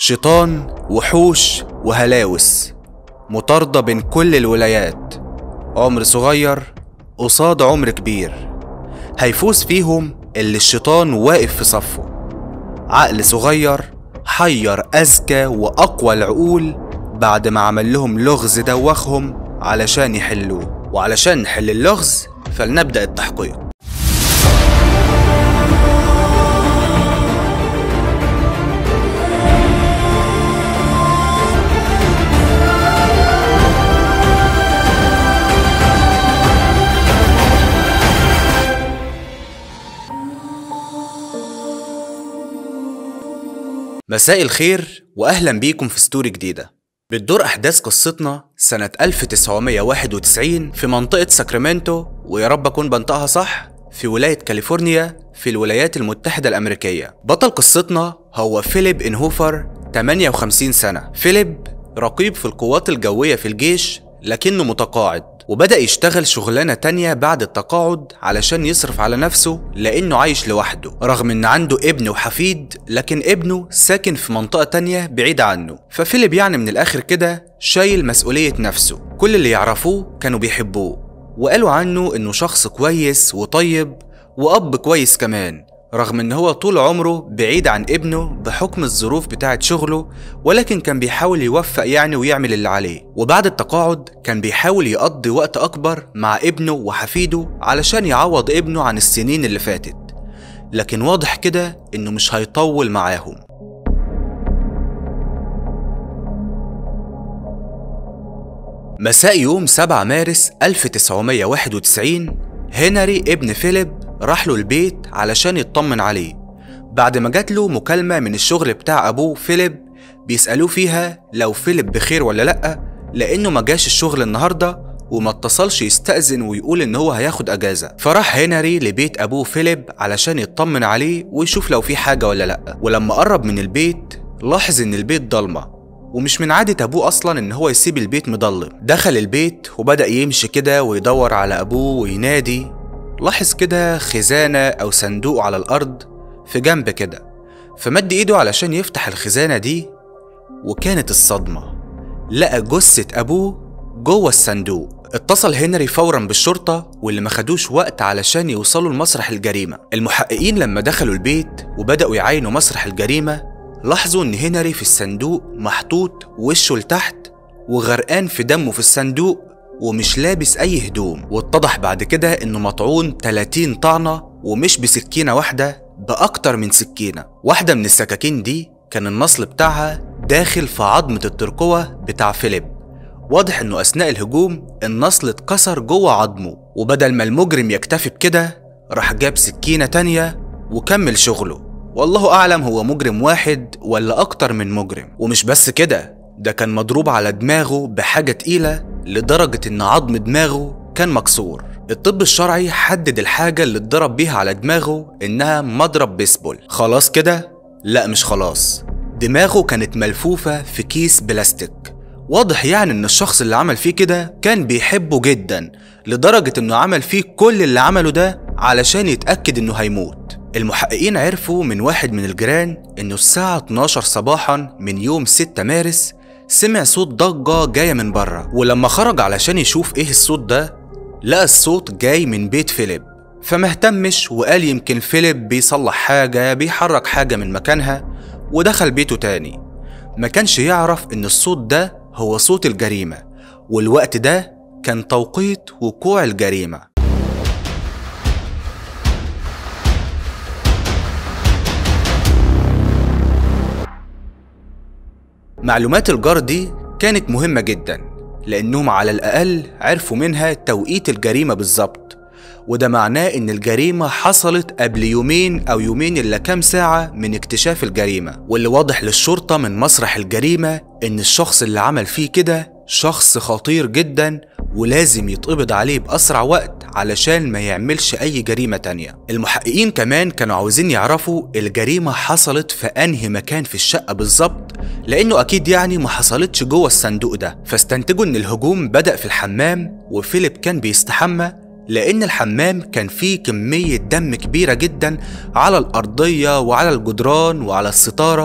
شيطان وحوش وهلاوس مطاردة بين كل الولايات عمر صغير قصاد عمر كبير هيفوز فيهم اللي الشيطان واقف في صفه عقل صغير حير أذكى وأقوى العقول بعد ما عمل لهم لغز دوخهم علشان يحلوه وعلشان نحل اللغز فلنبدأ التحقيق مساء الخير واهلا بيكم في ستوري جديده بتدور احداث قصتنا سنه 1991 في منطقه ساكرامنتو ويا رب اكون بنطقها صح في ولايه كاليفورنيا في الولايات المتحده الامريكيه بطل قصتنا هو فيليب انهوفر 58 سنه فيليب رقيب في القوات الجويه في الجيش لكنه متقاعد وبدأ يشتغل شغلانة تانية بعد التقاعد علشان يصرف على نفسه لأنه عايش لوحده رغم إن عنده ابن وحفيد لكن ابنه ساكن في منطقة تانية بعيدة عنه ففيليب يعني من الآخر كده شايل مسؤولية نفسه كل اللي يعرفوه كانوا بيحبوه وقالوا عنه إنه شخص كويس وطيب وأب كويس كمان رغم ان هو طول عمره بعيد عن ابنه بحكم الظروف بتاعة شغله ولكن كان بيحاول يوفق يعني ويعمل اللي عليه وبعد التقاعد كان بيحاول يقضي وقت اكبر مع ابنه وحفيده علشان يعوض ابنه عن السنين اللي فاتت لكن واضح كده انه مش هيطول معاهم مساء يوم 7 مارس 1991 هنري ابن فيليب راح له البيت علشان يطمن عليه بعد ما جات له مكالمة من الشغل بتاع أبوه فيليب بيسألوه فيها لو فيليب بخير ولا لأ لأنه ما جاش الشغل النهاردة وما اتصلش يستأذن ويقول إن هو هياخد أجازة فراح هنري لبيت أبوه فيليب علشان يطمن عليه ويشوف لو في حاجة ولا لأ ولما قرب من البيت لاحظ إن البيت ضلمة ومش من عادة أبوه أصلا إن هو يسيب البيت مضلم دخل البيت وبدأ يمشي كده ويدور على أبوه وينادي لاحظ كده خزانة أو صندوق على الأرض في جنب كده فمد إيده علشان يفتح الخزانة دي وكانت الصدمة لقى جثة أبوه جوه الصندوق اتصل هنري فورا بالشرطة واللي ما خدوش وقت علشان يوصلوا لمسرح الجريمة المحققين لما دخلوا البيت وبدأوا يعاينوا مسرح الجريمة لاحظوا إن هنري في الصندوق محطوط وشه لتحت وغرقان في دمه في الصندوق ومش لابس أي هدوم واتضح بعد كده إنه مطعون 30 طعنة ومش بسكينة واحدة بأكتر من سكينة واحدة من السكاكين دي كان النصل بتاعها داخل في عظمة الترقوة بتاع فيليب واضح إنه أثناء الهجوم النصل اتكسر جوه عظمه وبدل ما المجرم يكتفي بكده راح جاب سكينة تانية وكمل شغله والله أعلم هو مجرم واحد ولا أكتر من مجرم ومش بس كده ده كان مضروب على دماغه بحاجة تقيلة لدرجة إن عظم دماغه كان مكسور الطب الشرعي حدد الحاجة اللي اتضرب بيها على دماغه إنها مضرب بيسبول خلاص كده؟ لا مش خلاص دماغه كانت ملفوفة في كيس بلاستيك واضح يعني إن الشخص اللي عمل فيه كده كان بيحبه جدا لدرجة إنه عمل فيه كل اللي عمله ده علشان يتأكد إنه هيموت المحققين عرفوا من واحد من الجيران إنه الساعة 12 صباحا من يوم 6 مارس سمع صوت ضجة جاية من بره ولما خرج علشان يشوف ايه الصوت ده لقى الصوت جاي من بيت فيليب فما اهتمش وقال يمكن فيليب بيصلح حاجة بيحرك حاجة من مكانها ودخل بيته تاني ما كانش يعرف ان الصوت ده هو صوت الجريمة والوقت ده كان توقيت وقوع الجريمة معلومات الجار دي كانت مهمة جدا لأنهم على الأقل عرفوا منها توقيت الجريمة بالظبط وده معناه إن الجريمة حصلت قبل يومين أو يومين إلا كام ساعة من اكتشاف الجريمة واللي واضح للشرطة من مسرح الجريمة إن الشخص اللي عمل فيه كده شخص خطير جدا ولازم يتقبض عليه بأسرع وقت علشان ما يعملش أي جريمة تانية المحققين كمان كانوا عاوزين يعرفوا الجريمة حصلت في أنهي مكان في الشقة بالظبط لأنه أكيد يعني ما حصلتش جوه الصندوق ده فاستنتجوا إن الهجوم بدأ في الحمام وفيليب كان بيستحمى لأن الحمام كان فيه كمية دم كبيرة جدا على الأرضية وعلى الجدران وعلى الستارة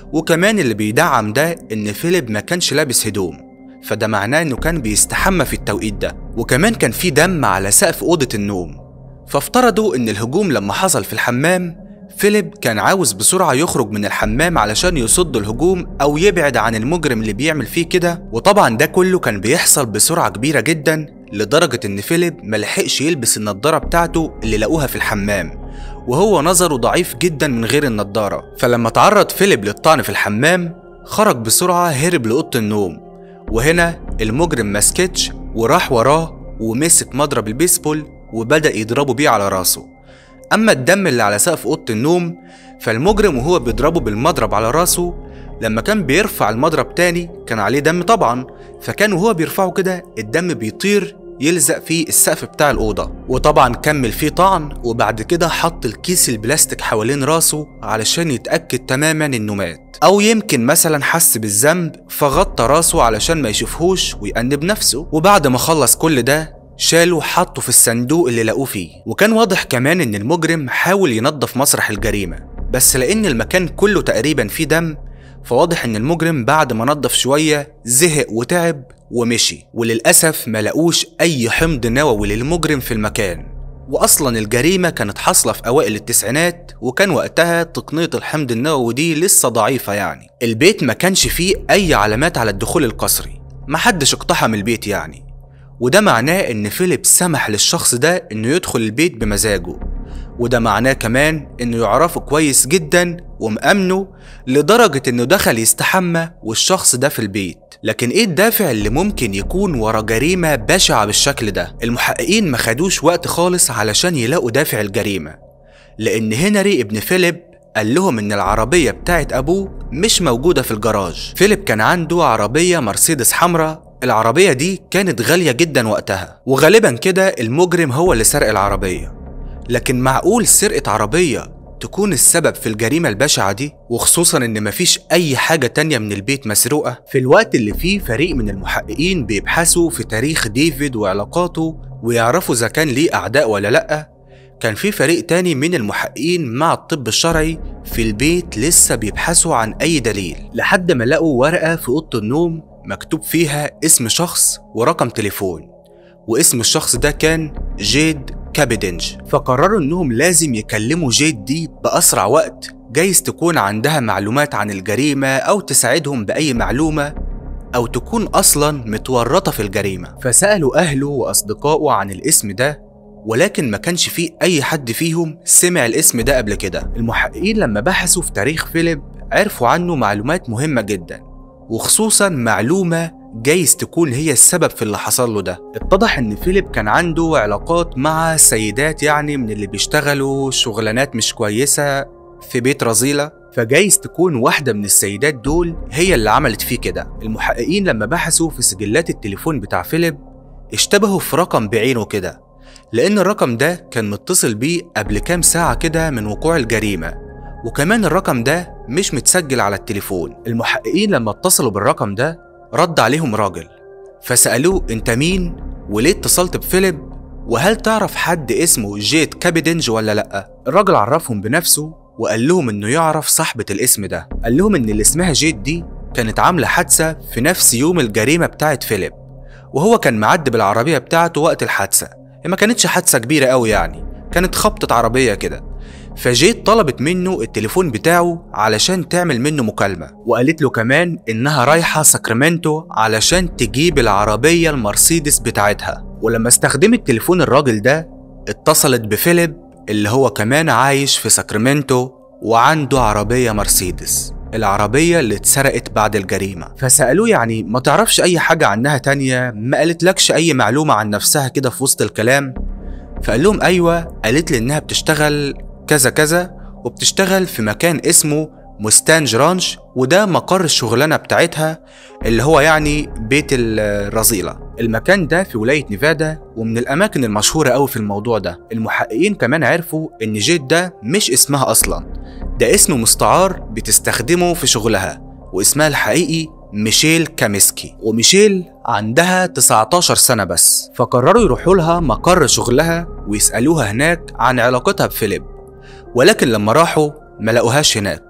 وكمان اللي بيدعم ده إن فيليب ما كانش لابس هدوم فده معناه إنه كان بيستحمى في التوقيت ده وكمان كان في دم على سقف أوضة النوم فافترضوا إن الهجوم لما حصل في الحمام فيليب كان عاوز بسرعة يخرج من الحمام علشان يصد الهجوم أو يبعد عن المجرم اللي بيعمل فيه كده وطبعا ده كله كان بيحصل بسرعة كبيرة جدا لدرجة إن فيليب ملحقش يلبس النضارة بتاعته اللي لقوها في الحمام وهو نظره ضعيف جدا من غير النضارة فلما تعرض فيليب للطعن في الحمام خرج بسرعة هرب لأوضة النوم وهنا المجرم ماسكتش وراح وراه ومسك مضرب البيسبول وبدأ يضربه بيه على راسه أما الدم اللي على سقف أوضة النوم فالمجرم وهو بيضربه بالمضرب على راسه لما كان بيرفع المضرب تاني كان عليه دم طبعا فكان وهو بيرفعه كده الدم بيطير يلزق في السقف بتاع الأوضة وطبعا كمل فيه طعن وبعد كده حط الكيس البلاستيك حوالين راسه علشان يتأكد تماما إنه مات أو يمكن مثلا حس بالذنب فغطى راسه علشان ما يشوفهوش ويأنب نفسه وبعد ما خلص كل ده شاله وحطه في الصندوق اللي لقوه فيه وكان واضح كمان إن المجرم حاول ينظف مسرح الجريمة بس لأن المكان كله تقريبا فيه دم فواضح ان المجرم بعد ما نظف شوية زهق وتعب ومشي وللأسف ما لقوش أي حمض نووي للمجرم في المكان وأصلا الجريمة كانت حاصلة في أوائل التسعينات وكان وقتها تقنية الحمض النووي دي لسه ضعيفة يعني البيت ما كانش فيه أي علامات على الدخول القسري محدش اقتحم البيت يعني وده معناه إن فيليب سمح للشخص ده إنه يدخل البيت بمزاجه وده معناه كمان إنه يعرفه كويس جدا ومأمنه لدرجة إنه دخل يستحمى والشخص ده في البيت لكن إيه الدافع اللي ممكن يكون ورا جريمة بشعة بالشكل ده؟ المحققين ما خدوش وقت خالص علشان يلاقوا دافع الجريمة لأن هنري ابن فيليب قال لهم إن العربية بتاعت أبوه مش موجودة في الجراج فيليب كان عنده عربية مرسيدس حمراء العربية دي كانت غالية جدا وقتها وغالبا كده المجرم هو اللي سرق العربية لكن معقول سرقة عربية تكون السبب في الجريمة البشعة دي وخصوصا ان مفيش اي حاجة تانية من البيت مسروقة في الوقت اللي فيه فريق من المحققين بيبحثوا في تاريخ ديفيد وعلاقاته ويعرفوا اذا كان ليه اعداء ولا لأ كان في فريق تاني من المحققين مع الطب الشرعي في البيت لسه بيبحثوا عن اي دليل لحد ما لقوا ورقة في اوضة النوم مكتوب فيها اسم شخص ورقم تليفون واسم الشخص ده كان جيد كابيدنج فقرروا انهم لازم يكلموا جيد دي باسرع وقت جايز تكون عندها معلومات عن الجريمة او تساعدهم باي معلومة او تكون اصلا متورطة في الجريمة فسألوا اهله واصدقائه عن الاسم ده ولكن ما كانش فيه اي حد فيهم سمع الاسم ده قبل كده المحققين لما بحثوا في تاريخ فيليب عرفوا عنه معلومات مهمة جدا وخصوصا معلومة جايز تكون هي السبب في اللي حصل له ده اتضح ان فيليب كان عنده علاقات مع سيدات يعني من اللي بيشتغلوا شغلانات مش كويسة في بيت رذيلة فجايز تكون واحدة من السيدات دول هي اللي عملت فيه كده المحققين لما بحثوا في سجلات التليفون بتاع فيليب اشتبهوا في رقم بعينه كده لأن الرقم ده كان متصل بيه قبل كام ساعة كده من وقوع الجريمة وكمان الرقم ده مش متسجل على التليفون المحققين لما اتصلوا بالرقم ده رد عليهم راجل فسألوه انت مين وليه اتصلت بفيليب وهل تعرف حد اسمه جيت كابيدنج ولا لأ الراجل عرفهم بنفسه وقال لهم انه يعرف صاحبة الاسم ده قال لهم ان اللي اسمها جيت دي كانت عاملة حادثة في نفس يوم الجريمة بتاعت فيليب وهو كان معدي بالعربية بتاعته وقت الحادثة ما كانتش حادثة كبيرة قوي يعني كانت خبطة عربية كده فجيت طلبت منه التليفون بتاعه علشان تعمل منه مكالمة وقالت له كمان إنها رايحة ساكرامنتو علشان تجيب العربية المرسيدس بتاعتها ولما استخدمت تليفون الراجل ده اتصلت بفيليب اللي هو كمان عايش في ساكرامنتو وعنده عربية مرسيدس العربية اللي اتسرقت بعد الجريمة فسألوه يعني ما تعرفش أي حاجة عنها تانية ما قالتلكش أي معلومة عن نفسها كده في وسط الكلام فقال لهم أيوة قالت لي إنها بتشتغل كذا كذا وبتشتغل في مكان اسمه مستانج رانش وده مقر الشغلانة بتاعتها اللي هو يعني بيت الرذيلة المكان ده في ولاية نيفادا ومن الأماكن المشهورة أوي في الموضوع ده المحققين كمان عرفوا إن جيت ده مش اسمها أصلا ده اسم مستعار بتستخدمه في شغلها واسمها الحقيقي ميشيل كاميسكي وميشيل عندها 19 سنة بس فقرروا يروحوا لها مقر شغلها ويسألوها هناك عن علاقتها بفيليب ولكن لما راحوا ما لقوهاش هناك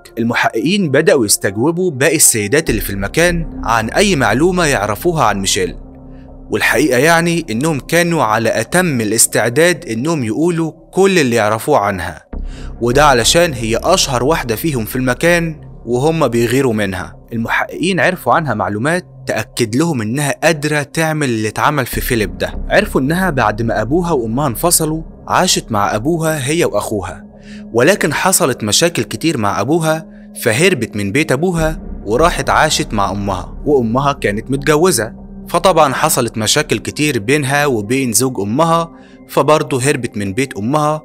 المحققين بدأوا يستجوبوا باقي السيدات اللي في المكان عن أي معلومة يعرفوها عن ميشيل والحقيقة يعني إنهم كانوا على أتم الاستعداد إنهم يقولوا كل اللي يعرفوه عنها وده علشان هي أشهر واحدة فيهم في المكان وهم بيغيروا منها المحققين عرفوا عنها معلومات تأكد لهم إنها قادرة تعمل اللي اتعمل في فيليب ده عرفوا إنها بعد ما أبوها وأمها انفصلوا عاشت مع أبوها هي وأخوها ولكن حصلت مشاكل كتير مع أبوها فهربت من بيت أبوها وراحت عاشت مع أمها وأمها كانت متجوزة فطبعا حصلت مشاكل كتير بينها وبين زوج أمها فبرضه هربت من بيت أمها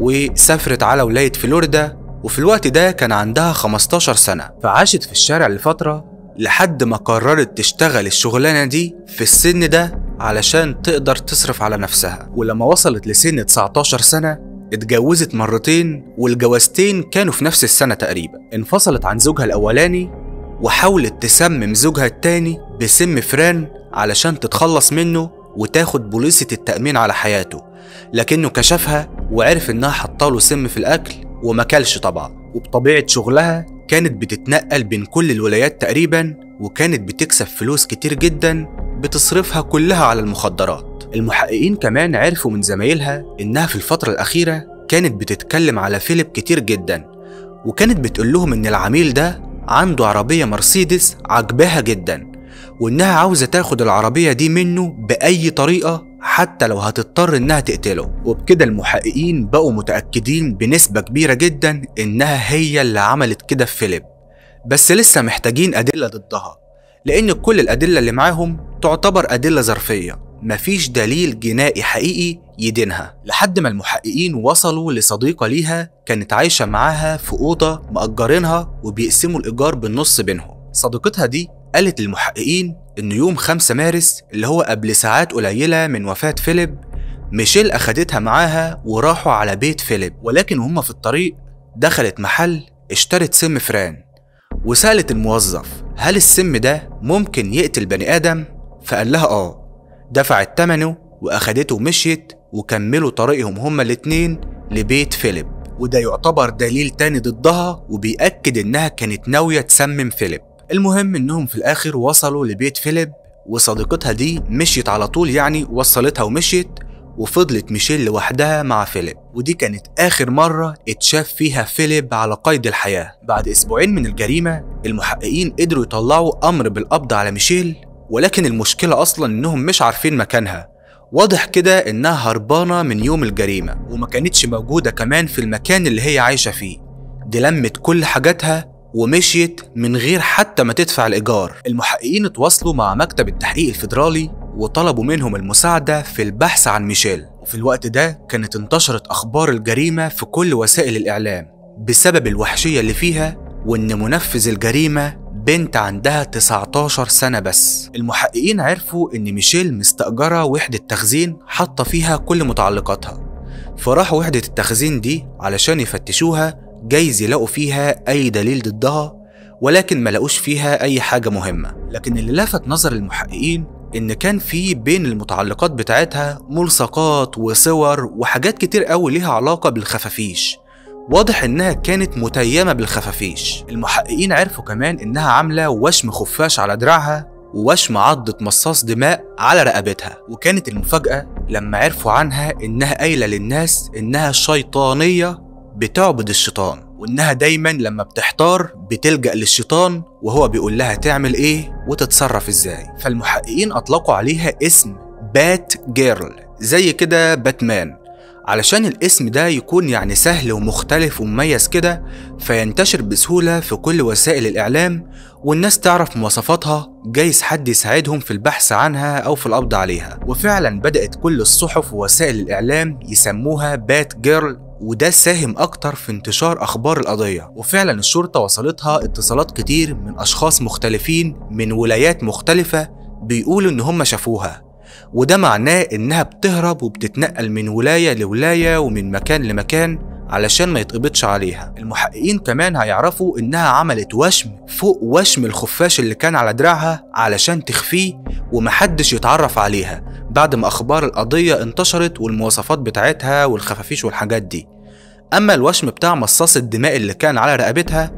وسافرت على ولاية فلوريدا وفي الوقت ده كان عندها 15 سنة فعاشت في الشارع لفترة لحد ما قررت تشتغل الشغلانة دي في السن ده علشان تقدر تصرف على نفسها ولما وصلت لسن 19 سنة اتجوزت مرتين والجوازتين كانوا في نفس السنة تقريبا انفصلت عن زوجها الأولاني وحاولت تسمم زوجها التاني بسم فران علشان تتخلص منه وتاخد بوليسة التأمين على حياته لكنه كشفها وعرف انها حطاله سم في الأكل وما كلش طبعا وبطبيعة شغلها كانت بتتنقل بين كل الولايات تقريبا وكانت بتكسب فلوس كتير جدا بتصرفها كلها على المخدرات المحققين كمان عرفوا من زمايلها إنها في الفترة الأخيرة كانت بتتكلم على فيليب كتير جدا وكانت بتقول لهم إن العميل ده عنده عربية مرسيدس عجباها جدا وإنها عاوزة تاخد العربية دي منه بأي طريقة حتى لو هتضطر إنها تقتله وبكده المحققين بقوا متأكدين بنسبة كبيرة جدا إنها هي اللي عملت كده في فيليب بس لسه محتاجين أدلة ضدها لأن كل الأدلة اللي معاهم تعتبر أدلة ظرفية مفيش دليل جنائي حقيقي يدينها لحد ما المحققين وصلوا لصديقة ليها كانت عايشة معاها في أوضة مأجرينها وبيقسموا الإيجار بالنص بينهم صديقتها دي قالت للمحققين إن يوم 5 مارس اللي هو قبل ساعات قليلة من وفاة فيليب ميشيل أخدتها معاها وراحوا على بيت فيليب ولكن وهم في الطريق دخلت محل اشترت سم فران وسألت الموظف هل السم ده ممكن يقتل بني آدم؟ فقال لها آه دفعت تمنه وأخدته ومشيت وكملوا طريقهم هما الاتنين لبيت فيليب وده يعتبر دليل تاني ضدها وبيأكد إنها كانت ناوية تسمم فيليب المهم إنهم في الآخر وصلوا لبيت فيليب وصديقتها دي مشيت على طول يعني وصلتها ومشيت وفضلت ميشيل لوحدها مع فيليب ودي كانت آخر مرة اتشاف فيها فيليب على قيد الحياة بعد أسبوعين من الجريمة المحققين قدروا يطلعوا أمر بالقبض على ميشيل ولكن المشكلة أصلا إنهم مش عارفين مكانها واضح كده إنها هربانة من يوم الجريمة وما كانتش موجودة كمان في المكان اللي هي عايشة فيه دي لمت كل حاجاتها ومشيت من غير حتى ما تدفع الإيجار المحققين اتواصلوا مع مكتب التحقيق الفيدرالي وطلبوا منهم المساعدة في البحث عن ميشيل وفي الوقت ده كانت انتشرت أخبار الجريمة في كل وسائل الإعلام بسبب الوحشية اللي فيها وإن منفذ الجريمة بنت عندها 19 سنة بس المحققين عرفوا إن ميشيل مستأجرة وحدة تخزين حاطة فيها كل متعلقاتها فراحوا وحدة التخزين دي علشان يفتشوها جايز يلاقوا فيها أي دليل ضدها ولكن ما لقوش فيها أي حاجة مهمة لكن اللي لفت نظر المحققين إن كان في بين المتعلقات بتاعتها ملصقات وصور وحاجات كتير قوي ليها علاقة بالخفافيش واضح إنها كانت متيمة بالخفافيش المحققين عرفوا كمان إنها عاملة وشم خفاش على دراعها ووشم عضة مصاص دماء على رقبتها وكانت المفاجأة لما عرفوا عنها إنها قايلة للناس إنها شيطانية بتعبد الشيطان وإنها دايما لما بتحتار بتلجأ للشيطان وهو بيقول لها تعمل إيه وتتصرف إزاي فالمحققين أطلقوا عليها اسم بات جيرل زي كده باتمان علشان الاسم ده يكون يعني سهل ومختلف ومميز كده فينتشر بسهولة في كل وسائل الإعلام والناس تعرف مواصفاتها جايز حد يساعدهم في البحث عنها أو في القبض عليها وفعلا بدأت كل الصحف ووسائل الإعلام يسموها بات جيرل وده ساهم أكتر في انتشار أخبار القضية وفعلا الشرطة وصلتها اتصالات كتير من أشخاص مختلفين من ولايات مختلفة بيقولوا إن هم شافوها وده معناه إنها بتهرب وبتتنقل من ولاية لولاية ومن مكان لمكان علشان ما يتقبضش عليها المحققين كمان هيعرفوا إنها عملت وشم فوق وشم الخفاش اللي كان على دراعها علشان تخفيه ومحدش يتعرف عليها بعد ما أخبار القضية انتشرت والمواصفات بتاعتها والخفافيش والحاجات دي أما الوشم بتاع مصاص الدماء اللي كان على رقبتها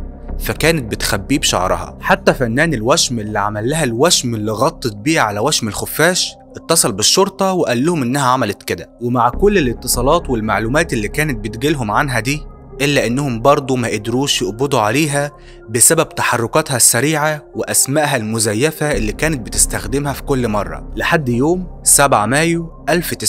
فكانت بتخبيه بشعرها حتى فنان الوشم اللي عمل لها الوشم اللي غطت بيه على وشم الخفاش اتصل بالشرطة وقال لهم إنها عملت كده ومع كل الاتصالات والمعلومات اللي كانت بتجيلهم عنها دي إلا إنهم برضه ما قدروش يقبضوا عليها بسبب تحركاتها السريعة وأسمائها المزيفة اللي كانت بتستخدمها في كل مرة لحد يوم 7 مايو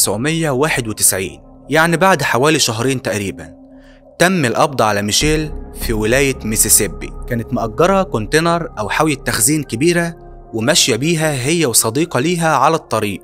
1991 يعني بعد حوالي شهرين تقريبا تم القبض على ميشيل في ولاية ميسيسيبي كانت مأجرة كونتينر أو حاوية تخزين كبيرة وماشية بيها هي وصديقة ليها على الطريق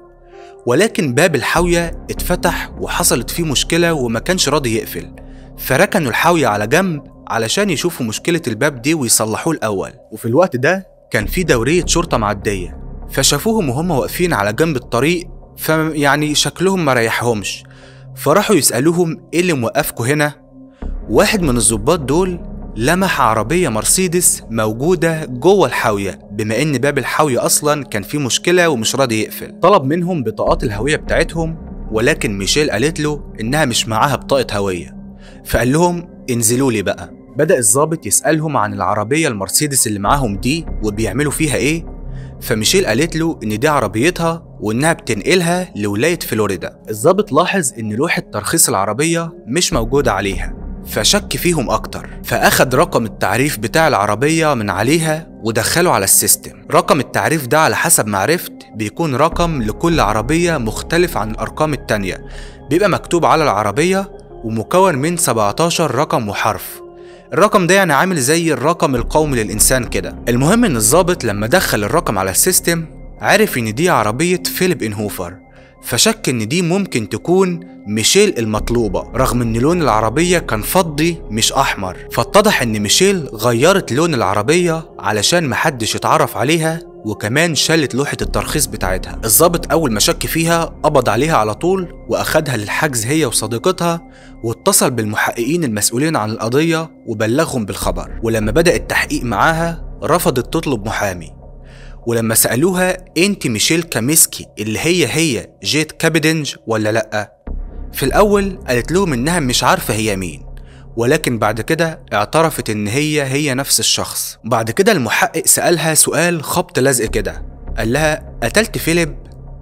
ولكن باب الحاوية اتفتح وحصلت فيه مشكلة وما كانش راضي يقفل فركنوا الحاوية على جنب علشان يشوفوا مشكلة الباب دي ويصلحوه الأول وفي الوقت ده كان في دورية شرطة معدية فشافوهم وهم واقفين على جنب الطريق فيعني شكلهم ما ريحهمش فراحوا يسألوهم ايه اللي موقفكوا هنا واحد من الضباط دول لمح عربية مرسيدس موجودة جوه الحاوية بما إن باب الحاوية أصلا كان فيه مشكلة ومش راضي يقفل طلب منهم بطاقات الهوية بتاعتهم ولكن ميشيل قالت له إنها مش معاها بطاقة هوية فقال لهم انزلوا لي بقى بدأ الضابط يسألهم عن العربية المرسيدس اللي معاهم دي وبيعملوا فيها إيه فميشيل قالت له إن دي عربيتها وإنها بتنقلها لولاية فلوريدا الضابط لاحظ إن لوحة ترخيص العربية مش موجودة عليها فشك فيهم أكتر فأخد رقم التعريف بتاع العربية من عليها ودخله على السيستم رقم التعريف ده على حسب ما عرفت بيكون رقم لكل عربية مختلف عن الأرقام التانية بيبقى مكتوب على العربية ومكون من 17 رقم وحرف الرقم ده يعني عامل زي الرقم القومي للإنسان كده المهم إن الضابط لما دخل الرقم على السيستم عرف إن دي عربية فيليب إنهوفر فشك إن دي ممكن تكون ميشيل المطلوبة رغم إن لون العربية كان فضي مش أحمر فاتضح إن ميشيل غيرت لون العربية علشان محدش يتعرف عليها وكمان شالت لوحة الترخيص بتاعتها الضابط أول ما شك فيها قبض عليها على طول وأخدها للحجز هي وصديقتها واتصل بالمحققين المسؤولين عن القضية وبلغهم بالخبر ولما بدأ التحقيق معاها رفضت تطلب محامي ولما سألوها انت ميشيل كاميسكي اللي هي هي جيت كابيدنج ولا لأ في الأول قالت لهم إنها مش عارفة هي مين ولكن بعد كده اعترفت إن هي هي نفس الشخص بعد كده المحقق سألها سؤال خبط لزق كده قال لها قتلت فيليب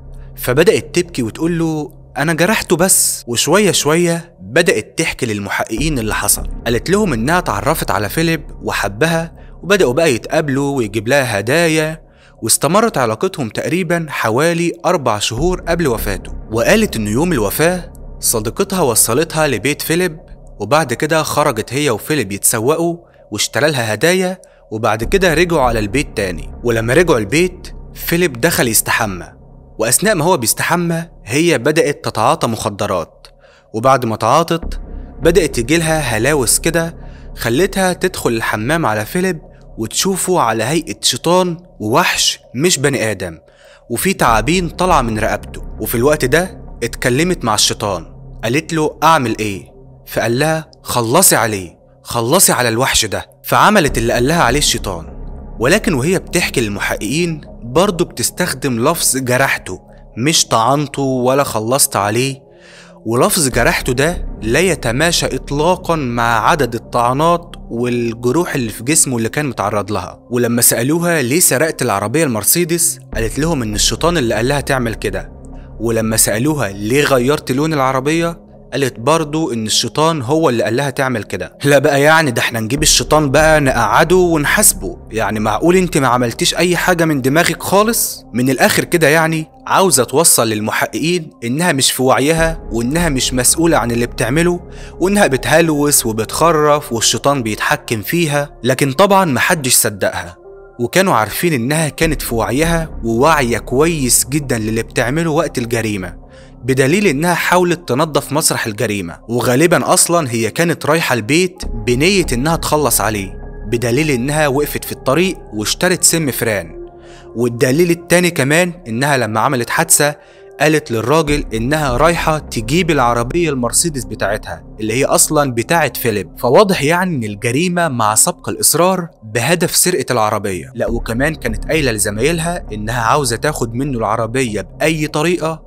فبدأت تبكي وتقول له أنا جرحته بس وشوية شوية بدأت تحكي للمحققين اللي حصل قالت لهم إنها اتعرفت على فيليب وحبها وبدأوا بقى يتقابلوا ويجيب لها هدايا واستمرت علاقتهم تقريبا حوالي أربع شهور قبل وفاته وقالت إن يوم الوفاة صديقتها وصلتها لبيت فيليب وبعد كده خرجت هي وفيليب يتسوقوا واشترى لها هدايا وبعد كده رجعوا على البيت تاني ولما رجعوا البيت فيليب دخل يستحمى وأثناء ما هو بيستحمى هي بدأت تتعاطى مخدرات وبعد ما تعاطت بدأت يجيلها هلاوس كده خلتها تدخل الحمام على فيليب وتشوفه على هيئة شيطان ووحش مش بني آدم وفي تعابين طالعة من رقبته وفي الوقت ده اتكلمت مع الشيطان قالت له أعمل إيه فقال لها خلصي عليه خلصي على الوحش ده فعملت اللي قال لها عليه الشيطان ولكن وهي بتحكي للمحققين برضه بتستخدم لفظ جرحته مش طعنته ولا خلصت عليه ولفظ جرحته ده لا يتماشى إطلاقا مع عدد الطعنات والجروح اللي في جسمه اللي كان متعرض لها ولما سألوها ليه سرقت العربية المرسيدس قالت لهم إن الشيطان اللي قال لها تعمل كده ولما سألوها ليه غيرت لون العربية قالت برضو ان الشيطان هو اللي قال لها تعمل كده لا بقى يعني ده احنا نجيب الشيطان بقى نقعده ونحاسبه يعني معقول انت ما عملتيش اي حاجه من دماغك خالص من الاخر كده يعني عاوزه توصل للمحققين انها مش في وعيها وانها مش مسؤوله عن اللي بتعمله وانها بتهلوس وبتخرف والشيطان بيتحكم فيها لكن طبعا محدش صدقها وكانوا عارفين انها كانت في وعيها وواعيه كويس جدا للي بتعمله وقت الجريمه بدليل انها حاولت تنظف مسرح الجريمه وغالبا اصلا هي كانت رايحه البيت بنيه انها تخلص عليه بدليل انها وقفت في الطريق واشترت سم فران والدليل التاني كمان انها لما عملت حادثه قالت للراجل انها رايحه تجيب العربيه المرسيدس بتاعتها اللي هي اصلا بتاعه فيليب فواضح يعني ان الجريمه مع سبق الاصرار بهدف سرقه العربيه لا وكمان كانت قايله لزمايلها انها عاوزه تاخد منه العربيه باي طريقه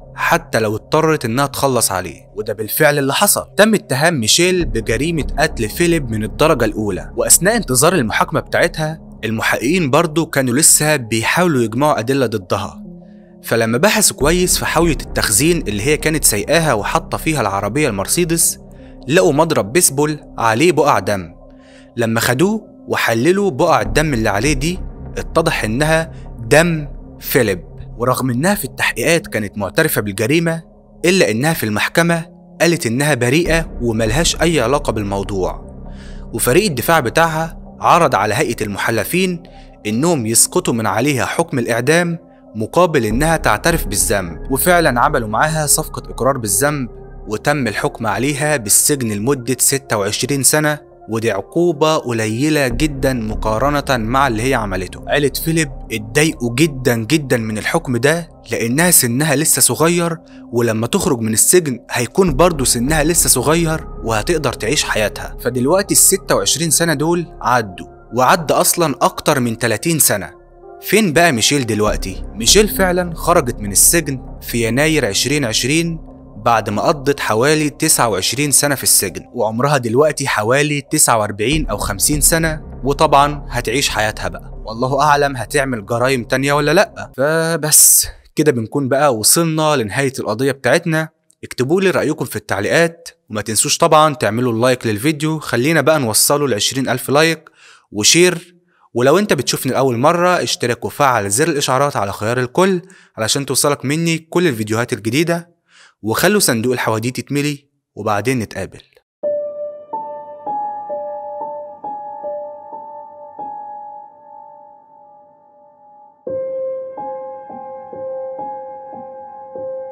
حتى لو اضطرت انها تخلص عليه وده بالفعل اللي حصل تم اتهام ميشيل بجريمة قتل فيليب من الدرجة الأولى وأثناء انتظار المحاكمة بتاعتها المحققين برضو كانوا لسه بيحاولوا يجمعوا أدلة ضدها فلما بحثوا كويس في حاوية التخزين اللي هي كانت سايقاها وحاطة فيها العربية المرسيدس لقوا مضرب بيسبول عليه بقع دم لما خدوه وحللوا بقع الدم اللي عليه دي اتضح انها دم فيليب ورغم انها في التحقيقات كانت معترفة بالجريمة الا انها في المحكمة قالت انها بريئة وملهاش اي علاقة بالموضوع وفريق الدفاع بتاعها عرض على هيئة المحلفين انهم يسقطوا من عليها حكم الاعدام مقابل انها تعترف بالذنب وفعلا عملوا معاها صفقة اقرار بالذنب وتم الحكم عليها بالسجن لمدة 26 سنة ودي عقوبة قليلة جدا مقارنة مع اللي هي عملته عيلة فيليب اتضايقوا جدا جدا من الحكم ده لأنها سنها لسه صغير ولما تخرج من السجن هيكون برضه سنها لسه صغير وهتقدر تعيش حياتها فدلوقتي ال 26 سنة دول عدوا وعدى أصلا أكتر من 30 سنة فين بقى ميشيل دلوقتي؟ ميشيل فعلا خرجت من السجن في يناير 2020 بعد ما قضت حوالي 29 سنة في السجن وعمرها دلوقتي حوالي 49 أو 50 سنة وطبعا هتعيش حياتها بقى والله أعلم هتعمل جرائم تانية ولا لأ فبس كده بنكون بقى وصلنا لنهاية القضية بتاعتنا اكتبوا لي رأيكم في التعليقات وما تنسوش طبعا تعملوا اللايك للفيديو خلينا بقى نوصله ل 20 ألف لايك وشير ولو انت بتشوفني لأول مرة اشترك وفعل زر الإشعارات على خيار الكل علشان توصلك مني كل الفيديوهات الجديدة وخلوا صندوق الحواديت يتملي وبعدين نتقابل